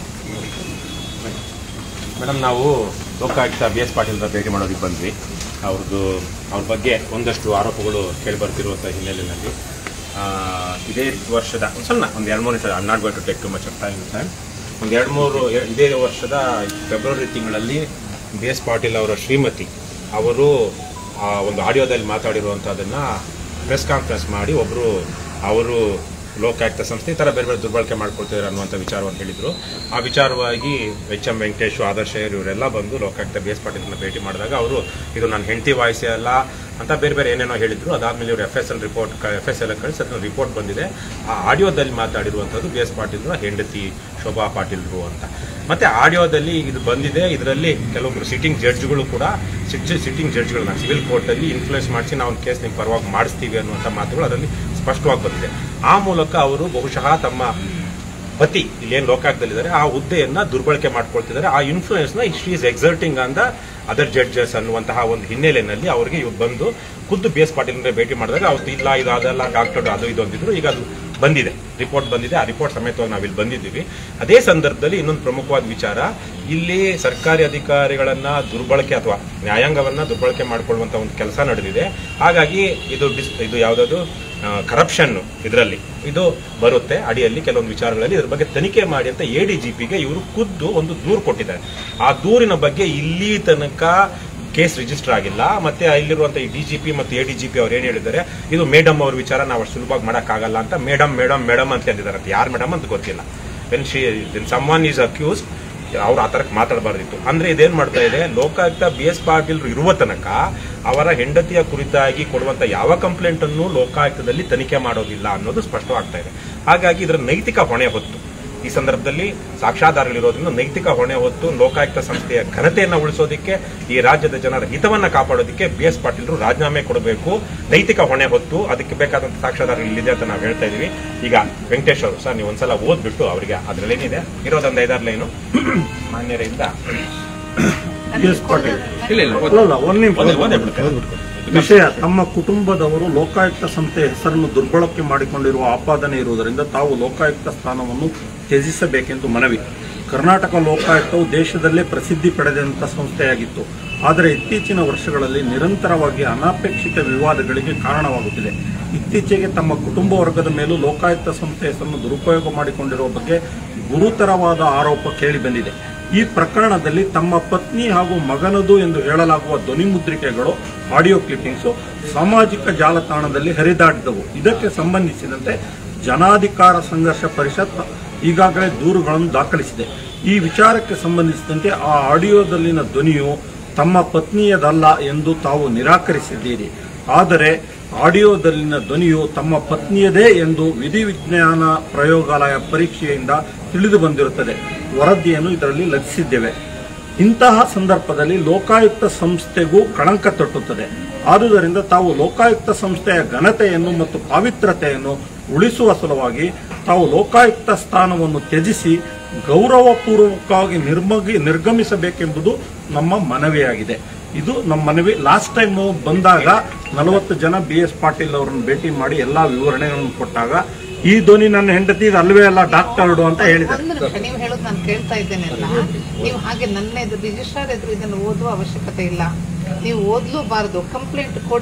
ಮೇಡಮ್ ನಾವು ಲೋಕಾಯುಕ್ತ ಬಿ ಎಸ್ ಪಾಟೀಲ್ರ ಭೇಟಿ ಮಾಡೋದಕ್ಕೆ ಬಂದ್ವಿ ಅವ್ರದ್ದು ಅವ್ರ ಬಗ್ಗೆ ಒಂದಷ್ಟು ಆರೋಪಗಳು ಕೇಳಿಬರ್ತಿರುವಂಥ ಹಿನ್ನೆಲೆಯಲ್ಲಿ ಆ, ಇದೇ ವರ್ಷದ ಒಂದ್ ಸಣ್ಣ ಒಂದು ಎರಡು ಮೂರು ನಿಮಿಷ I'm not going to take too much of time sir ಒಂದು ಎರಡು ಮೂರು ಎ- ಇದೇ ವರ್ಷದ ಫೆಬ್ರವರಿ ತಿಂಗಳಲ್ಲಿ ಬಿ ಎಸ್ ಪಾಟೀಲ್ ಅವರ ಶ್ರೀಮತಿ ಅವರು ಆ ಒಂದು ಆಡಿಯೋದಲ್ಲಿ ಮಾತಾಡಿರುವಂಥದ್ದನ್ನು ಪ್ರೆಸ್ ಕಾನ್ಫರೆನ್ಸ್ ಮಾಡಿ ಒಬ್ಬರು ಅವರು ಲೋಕಾಯುಕ್ತ ಸಂಸ್ಥೆ ಈ ಥರ ಬೇರೆ ಬೇರೆ ದುರ್ಬಳಕೆ ಮಾಡ್ಕೊಳ್ತಿದ್ದಾರೆ ಅನ್ನುವಂಥ ವಿಚಾರವನ್ನು ಹೇಳಿದರು ಆ ವಿಚಾರವಾಗಿ ಎಚ್ ಎಂ ವೆಂಕಟೇಶ್ ಆದರ್ಶ ಇವರೆಲ್ಲ ಬಂದು ಲೋಕಾಯುಕ್ತ ಬಿ ಎಸ್ ಪಾಟೀಲ್ನ ಭೇಟಿ ಮಾಡಿದಾಗ ಅವರು ಇದು ನನ್ನ ಹೆಂಡತಿ ವಾಯ್ಸೇ ಅಲ್ಲ ಅಂತ ಬೇರೆ ಬೇರೆ ಏನೇನೋ ಹೇಳಿದ್ರು ಅದಾದಮೇಲೆ ಇವರು F S L report F S L ಕಳಿಸಿ ಅದನ್ನ ರಿಪೋರ್ಟ್ ಬಂದಿದೆ ಆ ಆಡಿಯೋದಲ್ಲಿ ಮಾತಾಡಿರುವಂಥದ್ದು ಬಿ ಎಸ್ ಪಾಟೀಲ್ರ ಹೆಂಡತಿ ಶೋಭಾ ಪಾಟೀಲ್ರು ಅಂತ ಮತ್ತೆ ಆಡಿಯೋದಲ್ಲಿ ಇದು ಬಂದಿದೆ ಇದರಲ್ಲಿ ಕೆಲವೊಬ್ರು ಸಿಟ್ಟಿಂಗ್ ಜಡ್ಜ್ಗಳು ಕೂಡ ಸಿಟ್ಟಿಂಗ್ ಜಡ್ಜ್ಗಳನ್ನ ಸಿವಿಲ್ ಕೋರ್ಟಲ್ಲಿ ಇನ್ಫ್ಲೂಯೆನ್ಸ್ ಮಾಡಿಸಿ ನಾವು ಒಂದು ಕೇಸ್ ನಿಮ್ಮ ಪರವಾಗಿ ಮಾಡಿಸ್ತೀವಿ ಅನ್ನುವಂಥ ಮಾತುಗಳು ಅದರಲ್ಲಿ ಸ್ಪಷ್ಟವಾಗಿ ಬಂದಿದೆ ಆ ಮೂಲಕ ಅವರು ಬಹುಶಃ ತಮ್ಮ ಪತಿ ಇಲ್ಲೇನು ಲೋಕಾಯುಕ್ತದಲ್ಲಿದ್ದಾರೆ ಆ ಹುದ್ದೆಯನ್ನ ದುರ್ಬಳಕೆ ಮಾಡ್ಕೊಳ್ತಿದ್ದಾರೆ ಆ ಇನ್ಫ್ಲೂಯೆನ್ಸ್ ನ she is exerting on the other judges ಅನ್ನುವಂತಹ ಒಂದು ಹಿನ್ನೆಲೆಯಲ್ಲಿ ಅವರಿಗೆ ಇವ್ರು ಬಂದು ಖುದ್ದು ಬಿ ಎಸ್ ಪಾಟೀಲ್ ಭೇಟಿ ಮಾಡಿದಾಗ ಅವತ್ತು ಇಲ್ಲ ಇದು ಅದೆಲ್ಲ ಡಾಕ್ಟರ್ ಅದು ಇದು ಅಂದಿದ್ರು ಈಗ ಅದು ಬಂದಿದೆ ರಿಪೋರ್ಟ್ ಬಂದಿದೆ ಆ ರಿಪೋರ್ಟ್ ಸಮೇತವಾಗಿ ನಾವಿಲ್ಲಿ ಬಂದಿದ್ದೀವಿ ಅದೇ ಸಂದರ್ಭದಲ್ಲಿ ಇನ್ನೊಂದು ಪ್ರಮುಖವಾದ ವಿಚಾರ ಇಲ್ಲಿ ಸರ್ಕಾರಿ ಅಧಿಕಾರಿಗಳನ್ನ ದುರ್ಬಳಕೆ ಅಥವಾ ನ್ಯಾಯಾಂಗವನ್ನ ದುರ್ಬಳಕೆ ಮಾಡಿಕೊಳ್ಳುವಂತ ಒಂದು ಕೆಲಸ ನಡೆದಿದೆ ಹಾಗಾಗಿ ಇದು ಡಿಸ್ ಇದು ಯಾವುದಾದ್ರು ಕರಪ್ಷನ್ ಇದರಲ್ಲಿ ಇದು ಬರುತ್ತೆ ಅಡಿಯಲ್ಲಿ ಕೆಲವೊಂದು ವಿಚಾರಗಳಲ್ಲಿ ಇದ್ರ ಬಗ್ಗೆ ತನಿಖೆ ಮಾಡಿ ಅಂತ ಎ ಡಿ ಜಿ ಪಿಗೆ ಇವರು ಖುದ್ದು ಒಂದು ದೂರು ಕೊಟ್ಟಿದ್ದಾರೆ ಆ ದೂರಿನ ಬಗ್ಗೆ ಇಲ್ಲಿ ತನಕ ಕೇಸ್ ರಿಜಿಸ್ಟರ್ ಆಗಿಲ್ಲ ಮತ್ತೆ ಇಲ್ಲಿರುವಂತ ಈ ಡಿ ಜಿ ಪಿ ಮತ್ತು ಎ ಡಿ ಜಿ ಪಿ ಅವ್ರು ಏನ್ ಹೇಳಿದ್ದಾರೆ ಇದು ಮೇಡಮ್ ಅವ್ರ ವಿಚಾರ ನಾವು ಅಷ್ಟು ಸುಲಭವಾಗಿ ಮಾಡೋಕ್ಕಾಗಲ್ಲ ಅಂತ ಮೇಡಮ್ ಮೇಡಮ್ ಮೇಡಮ್ ಅಂತ ಅಂದಿದ್ದಾರೆ ಅಂತ ಯಾರು ಮೇಡಮ್ ಅಂತ ಗೊತ್ತಿಲ್ಲ when she someone is accuse ಅವ್ರು ಆ ಥರಕ್ಕೆ ಮಾತಾಡಬಾರ್ದಿತ್ತು ಅಂದ್ರೆ ಇದೇನ್ ಮಾಡ್ತಾ ಇದೆ ಲೋಕಾಯುಕ್ತ ಬಿ ಎಸ್ ಪಾಟೀಲ್ ಇರುವ ತನಕ ಅವರ ಹೆಂಡತಿಯ ಕುರಿತಾಗಿ ಕೊಡುವಂತ ಯಾವ ಕಂಪ್ಲೇಂಟ್ ಅನ್ನು ಲೋಕಾಯುಕ್ತದಲ್ಲಿ ತನಿಖೆ ಮಾಡೋದಿಲ್ಲ ಅನ್ನೋದು ಸ್ಪಷ್ಟವಾಗ್ತಾ ಇದೆ ಹಾಗಾಗಿ ಇದರ ನೈತಿಕ ಹೊಣೆ ಹೊತ್ತು ಈ ಸಂದರ್ಭದಲ್ಲಿ ಸಾಕ್ಷ್ಯಾಧಾರಗಳಿರೋದ್ರಿಂದ ನೈತಿಕ ಹೊಣೆ ಹೊತ್ತು ಲೋಕಾಯುಕ್ತ ಸಂಸ್ಥೆಯ ಘನತೆಯನ್ನು ಉಳಿಸೋದಕ್ಕೆ ಈ ರಾಜ್ಯದ ಜನರ ಹಿತವನ್ನ ಕಾಪಾಡೋದಕ್ಕೆ ಬಿ ಎಸ್ ಪಾಟೀಲ್ರು ರಾಜೀನಾಮೆ ಕೊಡಬೇಕು ನೈತಿಕ ಹೊಣೆ ಹೊತ್ತು ಅದಕ್ಕೆ ಬೇಕಾದಂತ ಸಾಕ್ಷ್ಯಾಧಾರ ಇಲ್ಲಿದೆ ಅಂತ ನಾವು ಹೇಳ್ತಾ ಇದೀವಿ ಈಗ ವೆಂಕಟೇಶ್ ಅವರು ಸರ್ ನೀವು ಒಂದ್ಸಲ ಓದ್ಬಿಟ್ಟು ಅವರಿಗೆ ಅದ್ರಲ್ಲಿ ಏನಿದೆ ಇರೋದೊಂದು ಐದಾರು ಲೈನು ಮಾನ್ಯರಿಂದ ಎಸ್ ಪಾಟೀಲ್ ಇಲ್ಲ ಇಲ್ಲ ಅಲ್ಲಲ್ಲ ಒಂದ್ ನಿಮಿಷ ಒಂದೇ ಒಂದೇ ಬಿಡ್ತಾರೆ. ವಿಷಯ ತಮ್ಮ ಕುಟುಂಬದವರು ಲೋಕಾಯುಕ್ತ ಸಂಸ್ಥೆಯ ಹೆಸರನ್ನು ದುರ್ಬಳಕೆ ಮಾಡಿಕೊಂಡಿರುವ ಆಪಾದನೆ ಇರುವುದರಿಂದ ತಾವು ಲೋಕಾಯುಕ್ತ ಸ್ಥಾನವನ್ನು ತ್ಯಜಿಸಬೇಕೆಂದು ಮನವಿ ಕರ್ನಾಟಕ ಲೋಕಾಯುಕ್ತವು ದೇಶದಲ್ಲೇ ಪ್ರಸಿದ್ಧಿ ಪಡೆದಂತ ಸಂಸ್ಥೆಯಾಗಿತ್ತು ಆದರೆ ಇತ್ತೀಚಿನ ವರ್ಷಗಳಲ್ಲಿ ನಿರಂತರವಾಗಿ ಅನಪೇಕ್ಷಿತ ವಿವಾದಗಳಿಗೆ ಕಾರಣವಾಗುತ್ತಿದೆ ಇತ್ತೀಚೆಗೆ ತಮ್ಮ ಕುಟುಂಬ ವರ್ಗದ ಮೇಲೂ ಲೋಕಾಯುಕ್ತ ಸಂಸ್ಥೆ ಹೆಸರನ್ನು ದುರುಪಯೋಗ ಮಾಡಿಕೊಂಡಿರುವ ಬಗ್ಗೆ ಗುರುತರವಾದ ಆರೋಪ ಕೇಳಿಬಂದಿದೆ ಈ ಪ್ರಕರಣದಲ್ಲಿ ತಮ್ಮ ಪತ್ನಿ ಹಾಗೂ ಮಗನದು ಎಂದು ಹೇಳಲಾಗುವ ಧ್ವನಿ ಮುದ್ರಿಕೆಗಳು ಆಡಿಯೋ ಕ್ಲಿಪ್ಪಿಂಗ್ಸ್ ಸಾಮಾಜಿಕ ಜಾಲತಾಣದಲ್ಲಿ ಹರಿದಾಡಿದವು ಇದಕ್ಕೆ ಸಂಬಂಧಿಸಿದಂತೆ ಜನಾಧಿಕಾರ ಸಂಘರ್ಷ ಪರಿಷತ್ ಈಗಾಗಲೇ ದೂರುಗಳನ್ನು ದಾಖಲಿಸಿದೆ ಈ ವಿಚಾರಕ್ಕೆ ಸಂಬಂಧಿಸಿದಂತೆ ಆ ಆಡಿಯೋದಲ್ಲಿನ ಧ್ವನಿಯು ತಮ್ಮ ಪತ್ನಿಯದಲ್ಲ ಎಂದು ತಾವು ನಿರಾಕರಿಸಿದ್ದೀರಿ ಆದರೆ ಆಡಿಯೋದಲ್ಲಿನ ಧ್ವನಿಯು ತಮ್ಮ ಪತ್ನಿಯದೇ ಎಂದು ವಿಧಿವಿಜ್ಞಾನ ಪ್ರಯೋಗಾಲಯ ಪರೀಕ್ಷೆಯಿಂದ ತಿಳಿದು ಬಂದಿರುತ್ತದೆ ವರದಿಯನ್ನು ಇದರಲ್ಲಿ ಲಭಿಸಿದ್ದೇವೆ ಇಂತಹ ಸಂದರ್ಭದಲ್ಲಿ ಲೋಕಾಯುಕ್ತ ಸಂಸ್ಥೆಗೂ ಕಳಂಕ ತಟ್ಟುತ್ತದೆ ಆದುದರಿಂದ ತಾವು ಲೋಕಾಯುಕ್ತ ಸಂಸ್ಥೆಯ ಘನತೆಯನ್ನು ಮತ್ತು ಪಾವಿತ್ರತೆಯನ್ನು ಉಳಿಸುವ ಸಲುವಾಗಿ ತಾವು ಲೋಕಾಯುಕ್ತ ಸ್ಥಾನವನ್ನು ತ್ಯಜಿಸಿ ಗೌರವಪೂರ್ವಕವಾಗಿ ನಿರ್ಮಗಿ ನಿರ್ಗಮಿಸಬೇಕೆಂಬುದು ನಮ್ಮ ಮನವಿಯಾಗಿದೆ ಇದು ನಮ್ಮ ಮನವಿ ಲಾಸ್ಟ್ ಟೈಮ್ ಬಂದಾಗ ನಲವತ್ತು ಜನ ಬಿ ಎಸ್ ಪಾಟೀಲ್ ಅವರನ್ನು ಭೇಟಿ ಮಾಡಿ ಎಲ್ಲಾ ವಿವರಣೆಗಳನ್ನು ಕೊಟ್ಟಾಗ ಈ ಧ್ವನಿ ನನ್ನ ಹೆಂಡತಿ ಇದು ಅಲ್ವೇ ಅಲ್ಲ ಡಾಕ್ಟರ್ಡು ಅಂತ ಹೇಳಿದ್ದಾರೆ ಒಂದು ನಿಮಿಷ ನೀವು ಹೇಳೋದು ನಾನು ಕೇಳ್ತಾ ಇದ್ದೇನೆ ಅಲ್ಲ ನೀವು ಹಾಗೆ ನನ್ನ ಎದುರು ರಿಜಿಸ್ಟ್ರಾರ್ ಎದುರು ಇದನ್ನು ಓದುವ ಅವಶ್ಯಕತೆ ಇಲ್ಲ ನೀವು ಓದಲೂಬಾರದು ಕಂಪ್ಲೇಂಟ್ ಕೊಡಿ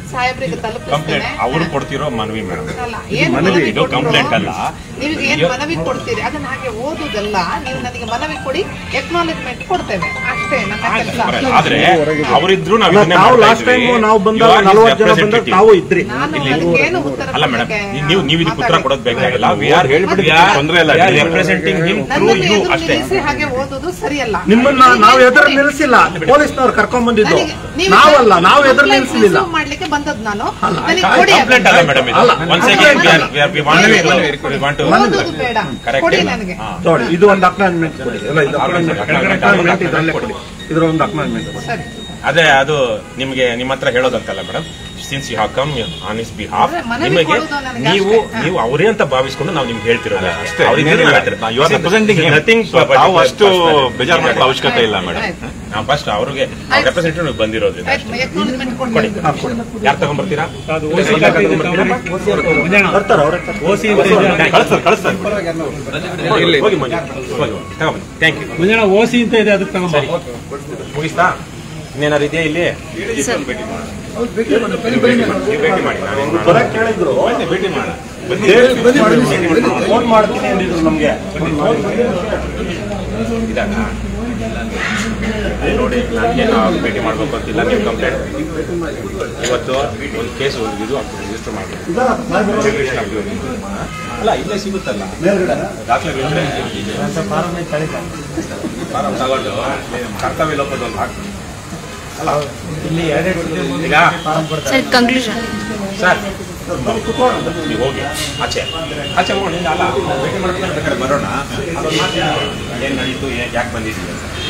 ಸಾಹೇಬ್ರಿಗೆ ಕಂಪ್ಲೇಂಟ್ ತಲುಪಿಸ್ತೇನೆ ಅವರು ಕೊಡ್ತಿರೋ ಮನವಿ ಮೇಡಮ್ ಅಲ್ಲ, ಏನ್ ಮನವಿ, ಮನವಿ ಇದು ಕೊಟ್ರು? ಕಂಪ್ಲೇಂಟ್ ಅಲ್ಲ. ನೀವು ಏನ್ ಇದು- ಮನವಿ ಕೊಡ್ತೀರಿ ಅದನ್ನ ಹಾಗೆ ಓದುದಲ್ಲ ನೀವು ನನಗೆ ಮನವಿ ಕೊಡಿ ಎಕ್ನಾಲೆಜ್ಮೆಂಟ್ ಕೊಡ್ತೇವೆ ಅಷ್ಟೇ ನನ್ನ ಕೆಲಸ ಆದ್ರೆ ಅವರಿದ್ರು ನಾವು ಅಲ್ಲ, ಇದನ್ನೇ ತಾವು ಮಾಡ್ತಾ ಲಾಸ್ಟ್ ಟೈಮ್ ಇದ್ವಿ. ನಾವು You ಬಂದಾಗ are his ನಲವತ್ತು ಜನ ಬಂದಾಗ representative. ತಾವು ಇದ್ರಿ ನಾನು ಇಲ್ಲಿ ಅದಕ್ಕೇನು ಉತ್ತರ ಅಲ್ಲ ಮೇಡಮ್ ಕೊಡ್ಲಿಕ್ಕೆ ನೀವು ನೀವು ಇದಕ್ಕೆ ಉತ್ತರ ಕೊಡೋದು ಬೇಕಾಗಿಲ್ಲ ವಿ ಆರ್ ಹೇಳ್ಬಿಡಿ, ತೊಂದ್ರೆ ಇಲ್ಲ. ರೆಪ್ರೆಸೆಂಟಿಂಗ್ ಹಿಮ್ ಥ್ರೂ ನನ್ನನ್ನು ಯು ಎದುರು ಅಷ್ಟೇ ನಿಲ್ಲಿಸಿ ಹಾಗೆ ಓದುದು ಸರಿಯಲ್ಲ ನಿಮ್ಮನ್ನ ನಾವು ಎದುರು ನಿಲ್ಲಿಸಿಲ್ಲ ಪೊಲೀಸ್ನವ್ರು ಕರ್ಕೊಂಡ್ ಬಂದಿದ್ದು ನನಗೆ- ನೀವು ನಾವಲ್ಲ ನಾವು ಎದುರು complaint ನಿಲ್ಲಿಸಲಿಲ್ಲ receive ಮಾಡ್ಲಿಕ್ಕೆ ಬಂದದ್ದು ನಾನು ನನಗೆ ಕೊಡಿ ಕಂಪ್ಲೇಂಟ್ ಅಲ್ಲ ಮೇಡಮ್ ಇದು ಅಲ್ಲ. Once again we are we are we want we want ಓದುದು ಬೇಡ Correct. ಕೊಡಿ ನನಗೆ ನೋಡಿ ಇದು ಒಂದು ಅಕ್ನಾಯ್ಮೆಂಟ್ ಕೊಡಿ ಎಲ್ಲ ಇದು ಅಕ್ನಾಯ್ಮೆಂಟ್ ಇದರಲ್ಲೇ ಕೊಡಿ ಇದರ ಒಂದು ಅಕ್ನಾಯ್ಮೆಂಟ್ ಕೊಡಿ ಸರಿ ಅದೇ ಅದು ನಿಮ್ಗೆ ನಿಮ್ಮ ಹತ್ರ ಹೇಳೋದಂತಲ್ಲ madam since you have come on his behalf ಅದೇ ಮನವಿ ನಿಮಗೆ ಕೊಡೋದು ನನಗೆ ನೀವು ಅಷ್ಟೇ. ನೀವು ಅವರೇ ಅಂತ ಭಾವಿಸ್ಕೊಂಡು ನಾವು ನಿಮ್ಗೆ ಹೇಳ್ತಿರೋದು ಅಷ್ಟೇ. ಇನ್ನೇನಿಲ್ಲ. You are representing him. Nothing So, ತಾವು ಅಷ್ಟು ಬೇಜಾರು ಮಾಡ್ಕೊಳ್ಳೋ ಅವಶ್ಯಕತೆ ಇಲ್ಲ ಮೇಡಮ್ ಆಯ್ತು. ನಾವು ಫಸ್ಟ್ ಅವ್ರಿಗೆ ರೆಪ್ರೆಸೆಂಟೇಟಿವ್ ಬಂದಿರೋದ್ರಿಂದ ಆಯ್ತು ಎಕ್ನಾಲೆಜ್ಮೆಂಟ್ ಕೊಡಿ ಕೊಡಿ ಯಾರು ತಗೊಂಡ್ಬರ್ತೀರಾ ಬರ್ತಾರ ಅವ್ರೆ ಕಳಿಸ್ತಾರೆ ಕಳಿಸ್ತಾರೆ ಹೋಗಿ ಮಂಜು ಹೋಗಿ ತಗೊಂಬನ್ನಿ ಥ್ಯಾಂಕ್ ಯು ಓಸಿ ಅಂತ ಇದೆ ಅದಕ್ಕೆ ತಗೊಂಬ ಸರಿ ಮುಗಿಸ್ತಾ ಇನ್ನೇನಾರು ಇದೆಯಾ ಇಲ್ಲಿ ನೀವು ಭೇಟಿ ಮಾಡಿ ನಾನೇನ್ ಮಾಡೋದು? ಬರಕ್ ಕೇಳಿದ್ರು ಬನ್ನಿ, ಭೇಟಿ ಮಾಡೋಣ ಫೋನ್ ಮಾಡ್ತೀನಿ ಅಂದಿದ್ರು ನಮ್ಗೆ ಇದಾಗ ನೋಡಿ ನನಗೇನು ಭೇಟಿ ಮಾಡ್ಬೇಕು ಅಂತಿಲ್ಲ ನೀವು ಕಂಪ್ಲೇಂಟ್ ಇವತ್ತು ಒಂದು ಕೇಸ್ ಒಂದು ಇದು ರಿಜಿಸ್ಟರ್ ಮಾಡಬೇಕು ಅಲ್ಲ ಇಲ್ಲೇ ಸಿಗುತ್ತಲ್ಲ ದಾಖಲೆಗಳಿದ್ರೆ ಫಾರಂ ತಗೊಂಡು ಕರ್ತವ್ಯ ಲೋಪದಲ್ಲಿ ಹಾಕಿ ಅಲ್ಲ ಇಲ್ಲಿ ಈಗ ಸರ್ ಕನ್ಕ್ಲೂಷನ್ ಸರ್ ನೀವು ಹೋಗಿ ಆಚೆ ಆಚೆ ಹೋಗೋಣ ಇಲ್ಲ ಅಲ್ಲ ಭೇಟಿ ಮಾಡ್ಕೊಂಡು ಬೇಕಾದ್ರೆ ಬರೋಣ ಅದೊಂದು ಮಾತು ಏನು ನಡೀತು ಏ- ಯಾಕೆ ಬಂದಿದ್ದೀವಿ ಅಂತ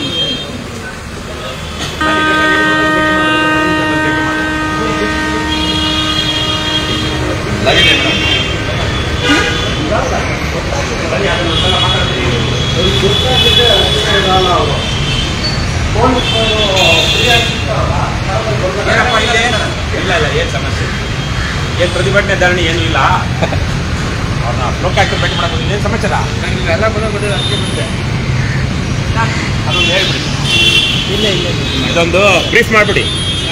ಏನಪ್ಪ ಇದೆ ಇಲ್ಲ ಇಲ್ಲ ಏನು ಸಮಸ್ಯೆ ಏನು ಪ್ರತಿಭಟನೆ ಧರಣಿ ಏನೂ ಇಲ್ಲ ಅವ್ರನ್ನ ಲೋಕಾಯುಕ್ತ ಭೇಟಿ ಮಾಡಕ್ಕೆ ಏನು ಸಮಾಚಾರ ಎಲ್ಲ ಅದೊಂದು ಹೇಳ್ಬಿಡಿ ಇದೊಂದು ಬ್ರೀಫ್ ಮಾಡಿಬಿಡಿ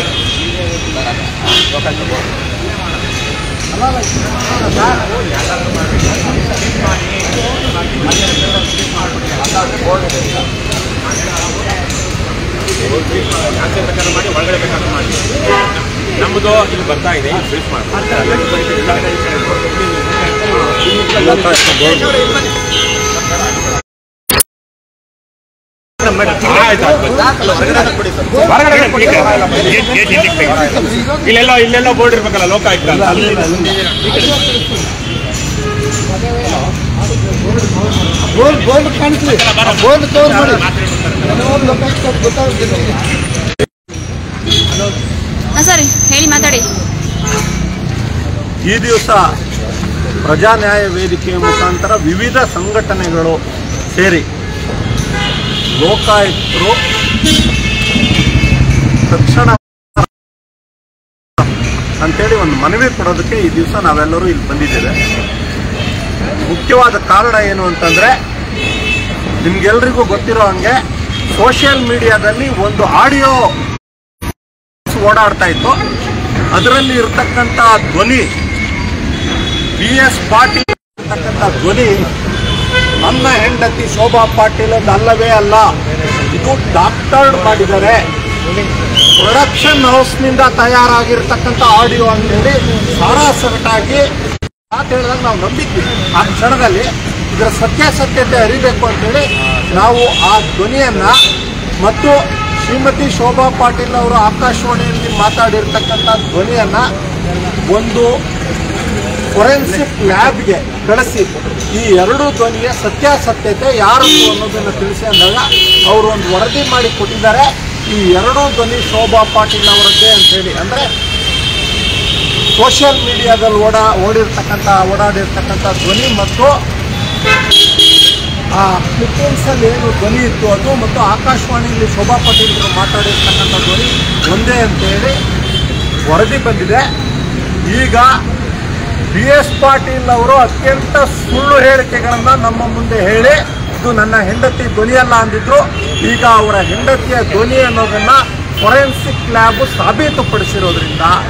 ಆಚೆ ಬೇಕಾದ್ರೆ ಮಾಡಿ ಒಳಗಡೆ ಬೇಕಾದ್ರೆ ಮಾಡಿ ನಮ್ಮದು ಇಲ್ಲಿ ಬರ್ತಾ ಇದೆ ಬ್ರೀಫ್ ಮಾಡಿ ಹೊರಗಡೆ ಕೊಡಿ ಸರ್. ಗೇಟ್- ಗೇಟ್ ಹಿಂದಕ್ಕೆ ತೆಗಿ. ಇಲ್ಲೆಲ್ಲೋ ಇಲ್ಲೆಲ್ಲೋ ಬೋರ್ಡ್ ಇರ್ಬೇಕಲ್ಲ ಲೋಕಾಯುಕ್ತ ಅಂತ. ಅಲ್ಲಿ ಬೋರ್ಡ್ ಬೋರ್ಡ್ ಕಾಣಿಸ್ಲಿ ಬೋರ್ಡ್ ಕವರ್ ಮಾಡಿ ಹಾಂ ಸರಿ ಹೇಳಿ ಮಾತಾಡಿ ಈ ದಿವಸ ಪ್ರಜಾನ್ಯಾಯ ವೇದಿಕೆಯ ಮುಖಾಂತರ ವಿವಿಧ ಸಂಘಟನೆಗಳು ಸೇರಿ ಲೋಕಾಯುಕ್ತರು ತಕ್ಷಣ ಅಂತೇಳಿ ಒಂದು ಮನವಿ ಕೊಡೋದಕ್ಕೆ ಈ ದಿವಸ ನಾವೆಲ್ಲರೂ ಇಲ್ಲಿ ಬಂದಿದ್ದೇವೆ ಮುಖ್ಯವಾದ ಕಾರಣ ಏನು ಅಂತಂದ್ರೆ ನಿಮ್ಗೆಲ್ರಿಗೂ ಗೊತ್ತಿರೋ ಹಂಗೆ ಸೋಷಿಯಲ್ ಮೀಡಿಯಾದಲ್ಲಿ ಒಂದು ಆಡಿಯೋ ಓಡಾಡ್ತಾ ಇತ್ತು ಅದರಲ್ಲಿ ಇರ್ತಕ್ಕಂಥ ಧ್ವನಿ ಬಿ ಎಸ್ ಪಾಟೀಲ್ ಇರ್ತಕ್ಕಂಥ ಧ್ವನಿ ನನ್ನ ಹೆಂಡತಿ ಶೋಭಾ ಪಾಟೀಲ್ ಅಲ್ಲವೇ ಅಲ್ಲ ಇದು ಡಾಕ್ಟರ್ಡ್ ಮಾಡಿದ್ದಾರೆ ಪ್ರೊಡಕ್ಷನ್ ಹೌಸ್ನಿಂದ ತಯಾರಾಗಿರ್ತಕ್ಕಂಥ ಆಡಿಯೋ ಅಂತೇಳಿ ಸಾರಾಸಗಟಾಗಿ ಮಾತು ಹೇಳಿದಾಗ ನಾವು ನಂಬಿದ್ವಿ ಆ ಕ್ಷಣದಲ್ಲಿ ಇದರ ಸತ್ಯಾಸತ್ಯತೆ ಅರಿಬೇಕು ಅಂತೇಳಿ ನಾವು ಆ ಧ್ವನಿಯನ್ನ ಮತ್ತು ಶ್ರೀಮತಿ ಶೋಭಾ ಪಾಟೀಲ್ ಅವರು ಆಕಾಶವಾಣಿಯಲ್ಲಿ ಮಾತಾಡಿರ್ತಕ್ಕಂಥ ಧ್ವನಿಯನ್ನ ಒಂದು ಫೊರೆನ್ಸಿಕ್ ಲ್ಯಾಬ್ಗೆ ಕಳಿಸಿ ಈ ಎರಡು ಧ್ವನಿಯ ಸತ್ಯಾಸತ್ಯತೆ ಯಾರದ್ದು ಅನ್ನೋದನ್ನು ತಿಳಿಸಿ ಅಂದಾಗ ಅವರು ಒಂದು ವರದಿ ಮಾಡಿ ಕೊಟ್ಟಿದ್ದಾರೆ ಈ ಎರಡೂ ಧ್ವನಿ ಶೋಭಾ ಪಾಟೀಲ್ ಅವರದ್ದೇ ಅಂತೇಳಿ ಅಂದರೆ ಸೋಷಿಯಲ್ ಮೀಡಿಯಾದಲ್ಲಿ ಓಡಾ ಓಡಿರ್ತಕ್ಕಂಥ ಓಡಾಡಿರ್ತಕ್ಕಂಥ ಧ್ವನಿ ಮತ್ತು ಆ ಕ್ಲಿಪ್ಪಿಂಗ್ಸಲ್ಲಿ ಏನು ಧ್ವನಿ ಇತ್ತು ಅದು ಮತ್ತು ಆಕಾಶವಾಣಿಯಲ್ಲಿ ಶೋಭಾ ಪಾಟೀಲ್ ಅವರು ಮಾತಾಡಿರ್ತಕ್ಕಂಥ ಧ್ವನಿ ಒಂದೇ ಅಂತೇಳಿ ವರದಿ ಬಂದಿದೆ ಈಗ ಬಿ ಎಸ್ ಪಾಟೀಲ್ ಅವರು ಅತ್ಯಂತ ಸುಳ್ಳು ಹೇಳಿಕೆಗಳನ್ನು ನಮ್ಮ ಮುಂದೆ ಹೇಳಿ ಇದು ನನ್ನ ಹೆಂಡತಿ ಧ್ವನಿ ಅಲ್ಲ ಅಂದಿದ್ರು ಈಗ ಅವರ ಹೆಂಡತಿಯ ಧ್ವನಿ ಅನ್ನೋದನ್ನ ಫೊರೆನ್ಸಿಕ್ ಲ್ಯಾಬ್ ಸಾಬೀತುಪಡಿಸಿರೋದ್ರಿಂದ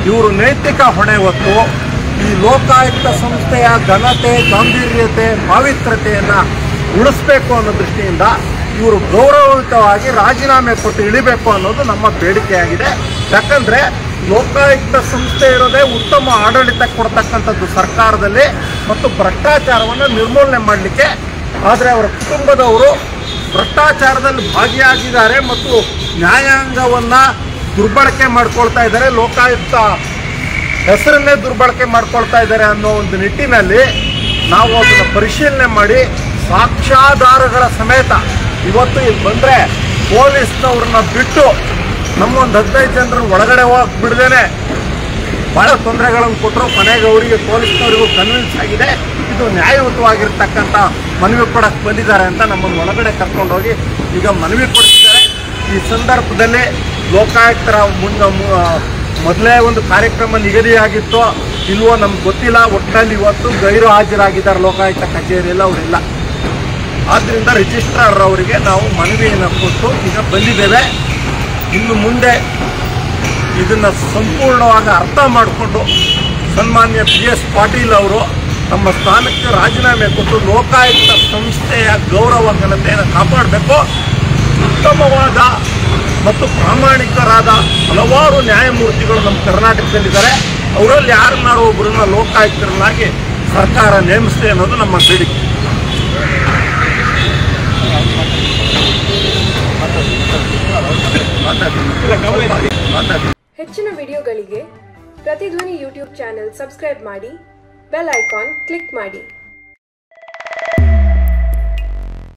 ಇವರು ನೈತಿಕ ಹೊಣೆ ಹೊತ್ತು ಈ ಲೋಕಾಯುಕ್ತ ಸಂಸ್ಥೆಯ ಘನತೆ ಗಾಂಭೀರ್ಯತೆ ಪಾವಿತ್ರತೆಯನ್ನ ಉಳಿಸ್ಬೇಕು ಅನ್ನೋ ದೃಷ್ಟಿಯಿಂದ ಇವರು ಗೌರವಯುತವಾಗಿ ರಾಜೀನಾಮೆ ಕೊಟ್ಟು ಇಳಿಬೇಕು ಅನ್ನೋದು ನಮ್ಮ ಬೇಡಿಕೆಯಾಗಿದೆ ಯಾಕಂದ್ರೆ ಲೋಕಾಯುಕ್ತ ಸಂಸ್ಥೆ ಇರೋದೇ ಉತ್ತಮ ಆಡಳಿತ ಕೊಡ್ತಕ್ಕಂಥದ್ದು ಸರ್ಕಾರದಲ್ಲಿ ಮತ್ತು ಭ್ರಷ್ಟಾಚಾರವನ್ನು ನಿರ್ಮೂಲನೆ ಮಾಡಲಿಕ್ಕೆ ಆದರೆ ಅವರ ಕುಟುಂಬದವರು ಭ್ರಷ್ಟಾಚಾರದಲ್ಲಿ ಭಾಗಿಯಾಗಿದ್ದಾರೆ ಮತ್ತು ನ್ಯಾಯಾಂಗವನ್ನ ದುರ್ಬಳಕೆ ಮಾಡ್ಕೊಳ್ತಾ ಇದ್ದಾರೆ ಲೋಕಾಯುಕ್ತ ಹೆಸರನ್ನೇ ದುರ್ಬಳಕೆ ಮಾಡ್ಕೊಳ್ತಾ ಇದ್ದಾರೆ ಅನ್ನೋ ಒಂದು ನಿಟ್ಟಿನಲ್ಲಿ ನಾವು ಅದನ್ನು ಪರಿಶೀಲನೆ ಮಾಡಿ ಸಾಕ್ಷ್ಯಾಧಾರಗಳ ಸಮೇತ ಇವತ್ತು ಇಲ್ಲಿ ಬಂದ್ರೆ ಪೊಲೀಸ್ನವ್ರನ್ನ ಬಿಟ್ಟು ನಮ್ಮ ಒಂದು ಹದಿನೈದು ಜನರನ್ನ ಒಳಗಡೆ ಹೋಗಕ್ ಬಿಡದೇನೆ ಬಹಳ ತೊಂದರೆಗಳನ್ನು ಕೊಟ್ಟರು ಕೊನೆಗೆ ಅವರಿಗೆ ಪೊಲೀಸ್ನವರಿಗೂ ಕನ್ವಿನ್ಸ್ ಆಗಿದೆ ಇದು ನ್ಯಾಯಯುತವಾಗಿರ್ತಕ್ಕಂಥ ಮನವಿ ಕೊಡಕ್ಕೆ ಬಂದಿದ್ದಾರೆ ಅಂತ ನಮ್ಮನ್ನು ಒಳಗಡೆ ಕರ್ಕೊಂಡೋಗಿ ಈಗ ಮನವಿ ಕೊಡ್ತಿದ್ದಾರೆ ಈ ಸಂದರ್ಭದಲ್ಲಿ ಲೋಕಾಯುಕ್ತರ ಮುನ್ನ ಮೊದಲೇ ಒಂದು ಕಾರ್ಯಕ್ರಮ ನಿಗದಿಯಾಗಿತ್ತು ಇಲ್ವೋ ನಮ್ಗೆ ಗೊತ್ತಿಲ್ಲ ಒಟ್ಟಿನಲ್ಲಿ ಇವತ್ತು ಗೈರು ಹಾಜರಾಗಿದ್ದಾರೆ ಲೋಕಾಯುಕ್ತ ಕಚೇರಿಯಲ್ಲಿ ಅವರಿಲ್ಲ ಆದ್ದರಿಂದ ರಿಜಿಸ್ಟ್ರಾರ್ ಅವರಿಗೆ ನಾವು ಮನವಿಯನ್ನು ಕೊಟ್ಟು ಈಗ ಬಂದಿದ್ದೇವೆ ಇನ್ನು ಮುಂದೆ ಇದನ್ನ ಸಂಪೂರ್ಣವಾಗಿ ಅರ್ಥ ಮಾಡಿಕೊಂಡು ಸನ್ಮಾನ್ಯ ಪಿ ಎಸ್ ಪಾಟೀಲ್ ಅವರು ತಮ್ಮ ಸ್ಥಾನಕ್ಕೆ ರಾಜೀನಾಮೆ ಕೊಟ್ಟು ಲೋಕಾಯುಕ್ತ ಸಂಸ್ಥೆಯ ಗೌರವ ಘನತೆಯನ್ನು ಕಾಪಾಡಬೇಕು ಉತ್ತಮವಾದ ಮತ್ತು ಪ್ರಾಮಾಣಿಕರಾದ ಹಲವಾರು ನ್ಯಾಯಮೂರ್ತಿಗಳು ನಮ್ಮ ಕರ್ನಾಟಕದಲ್ಲಿದ್ದಾರೆ ಅವರಲ್ಲಿ ಯಾರನ್ನಾರು ಒಬ್ಬರನ್ನ ಲೋಕಾಯುಕ್ತರನ್ನಾಗಿ ಸರ್ಕಾರ ನೇಮಿಸಿದೆ ಅನ್ನೋದು ನಮ್ಮ ಬೇಡಿಕೆ ಮಾತಾಡಿ ಮಾತಾಡಿ ಹೆಚ್ಚಿನ ವಿಡಿಯೋಗಳಿಗೆ ಪ್ರತಿಧ್ವನಿ ಯೂಟ್ಯೂಬ್ ಚಾನೆಲ್ ಸಬ್ಸ್ಕ್ರೈಬ್ ಮಾಡಿ ಬೆಲ್ ಐಕಾನ್ ಕ್ಲಿಕ್ ಮಾಡಿ